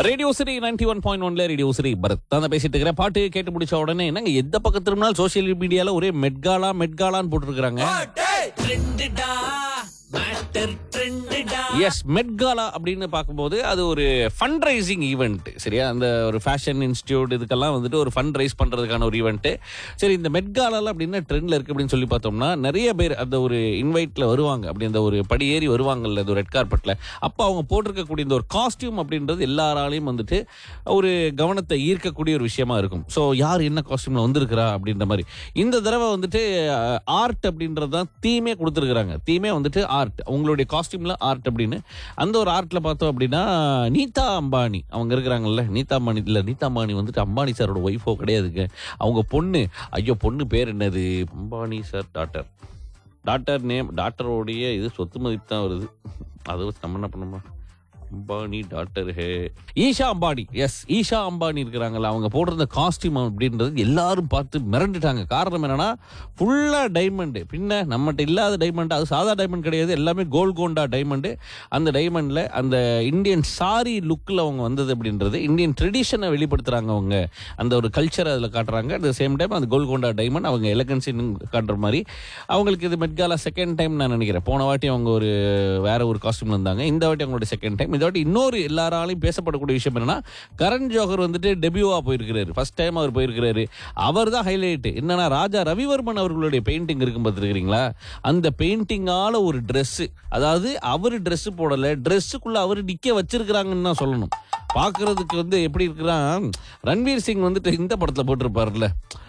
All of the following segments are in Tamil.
radio city ninety one point ஒன்ல ரேடியோ சிரி பரத் தான் பேசிட்டு இருக்கிறேன் பாட்டு கேட்டு முடிச்ச உடனே என்னங்க எந்த பக்கம் திரும்பினாலும் சோசியல் மீடியால ஒரே மெட்காலா மெட்காலான்னு போட்டுருக்காங்க எஸ் மெட்காலா அப்படின்னு பார்க்கும்போது அது ஒரு ஃபண்ட் ரைசிங் ஈவெண்ட் சரியா அந்த ஒரு ஃபேஷன் இன்ஸ்டியூட் இதுக்கெல்லாம் வந்துட்டு ஒரு ஃபண்ட் ரைஸ் பண்றதுக்கான ஒரு ஈவெண்ட் சரி இந்த மெட்காலால அப்படின்னா ட்ரெண்ட்ல இருக்கு அப்படின்னு சொல்லி பார்த்தோம்னா நிறைய பேர் அந்த ஒரு இன்வைட்ல வருவாங்க அப்படி அந்த ஒரு படி ஏறி வருவாங்கல்ல இந்த ரெட் கார்பெட்ல அப்போ அவங்க போட்டிருக்கக்கூடிய இந்த ஒரு காஸ்டியூம் அப்படின்றது எல்லாராலையும் வந்துட்டு ஒரு கவனத்தை ஈர்க்கக்கூடிய ஒரு விஷயமா இருக்கும் ஸோ யார் என்ன காஸ்டியூம்ல வந்திருக்கிறா அப்படின்ற மாதிரி இந்த தடவை வந்துட்டு ஆர்ட் அப்படின்றது தான் தீமே கொடுத்துருக்குறாங்க தீமே வந்துட்டு ஆர்ட் உங்களுடைய காஸ்டியூம்ல ஆர்ட் அப்படின்னு அந்த ஒரு ஆர்ட்ல பார்த்தோம் அப்படின்னா நீதா அம்பானி அவங்க இருக்கிறாங்கல்ல நீதா அம்பானி இல்ல நீதா அம்பானி வந்துட்டு அம்பானி சாரோட ஒய்ஃபோ கிடையாதுங்க அவங்க பொண்ணு ஐயோ பொண்ணு பேர் என்னது Ambani sir daughter daughter name டாட்டரோடைய இது சொத்து மதிப்பு தான் வருது அதை வச்சு நம்ம என்ன பண்ணோமா Ambani doctor hey Isha Ambani yes Isha Ambani இருக்கிறாங்கல்ல அவங்க போட்டிருந்த காஸ்டியூம் அப்படின்றது எல்லாரும் பார்த்து மிரண்டுட்டாங்க காரணம் என்னன்னா ஃபுல்லா டைமண்ட் பின்ன நம்மகிட்ட இல்லாத டைமண்ட் அது சாதா டைமண்ட் கிடையாது எல்லாமே கோல்கோண்டா டைமண்டு அந்த டைமண்ட்ல அந்த இந்தியன் சாரி லுக்கில் அவங்க வந்தது அப்படின்றது இந்தியன் ட்ரெடிஷனை வெளிப்படுத்துறாங்க அவங்க அந்த ஒரு கல்ச்சரை அதில் காட்டுறாங்க அட் சேம் டைம் அந்த கோல்கோண்டா டைமண்ட் அவங்க எலகன்சின்னு காட்டுற மாதிரி அவங்களுக்கு இது மெட்காலா செகண்ட் டைம் நான் நினைக்கிறேன் போன வாட்டி அவங்க ஒரு வேற ஒரு காஸ்டியூம்ல இருந்தாங்க இந்த வாட்டி அவங்களோட செகண்ட் டைம் இந்த வாட்டி இன்னொரு எல்லாராலையும் பேசப்படக்கூடிய விஷயம் என்னன்னா கரண் ஜோஹர் வந்துட்டு டெபியூவா போயிருக்கிறாரு ஃபர்ஸ்ட் டைம் அவர் போயிருக்கிறாரு அவர் தான் ஹைலைட் என்னன்னா ராஜா ரவிவர்மன் அவர்களுடைய பெயிண்டிங் இருக்கும் பார்த்துருக்கீங்களா அந்த பெயிண்டிங்கால ஒரு Dress அதாவது அவர் Dress போடல ட்ரெஸ்ஸுக்குள்ள அவர் நிக்க வச்சிருக்கிறாங்கன்னு தான் சொல்லணும் பார்க்கிறதுக்கு வந்து எப்படி இருக்கிறான் ரன்வீர் சிங் வந்துட்டு இந்த படத்துல போட்டிருப்பாருல்ல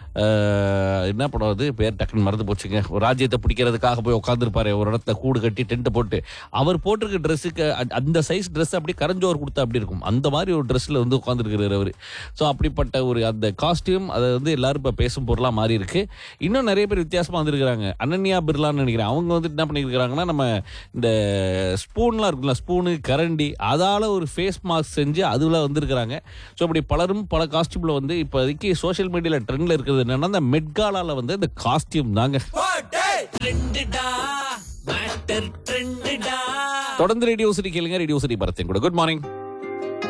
அஹ், என்ன படம் அது பேர் டக்குன்னு மறந்து போச்சுங்க ஒரு ராஜ்யத்தை பிடிக்கிறதுக்காக போய் உட்காந்துருப்பாரு ஒரு இடத்துல கூடு கட்டி டென்ட் போட்டு அவர் போட்டிருக்க ட்ரெஸ்ஸுக்கு அந்த சைஸ் ட்ரெஸ் அப்படி கரஞ்சோர் கொடுத்தா அப்படி இருக்கும் அந்த மாதிரி ஒரு ட்ரெஸ்ல வந்து உட்காந்துருக்கிறாரு அவர் ஸோ அப்படிப்பட்ட ஒரு அந்த காஸ்டியூம் அதை வந்து எல்லாரும் இப்போ பேசும் பொருளாக மாறி இருக்கு இன்னும் நிறைய பேர் வித்தியாசமா வந்திருக்கிறாங்க அனன்யா பிர்லான்னு நினைக்கிறேன் அவங்க வந்து என்ன பண்ணியிருக்கிறாங்கன்னா நம்ம இந்த ஸ்பூன்லாம் இருக்குல்ல ஸ்பூனு கரண்டி அதால ஒரு ஃபேஸ் மாஸ்க் செஞ்சு அதுல வந்திருக்கிறாங்க ஸோ இப்படி பலரும் பல காஸ்டியூம்ல வந்து இப்போதைக்கு சோஷியல் மீடியால ட்ரெண்ட்ல இருக்கிறது என்னன்னா இந்த மெட்காலால வந்து இந்த காஸ்டியூம் தாங்க தொடர்ந்து ரேடியோ சிட்டி கேளுங்க ரேடியோ சிட்டி பரத்தின் கூட குட் மார்னிங்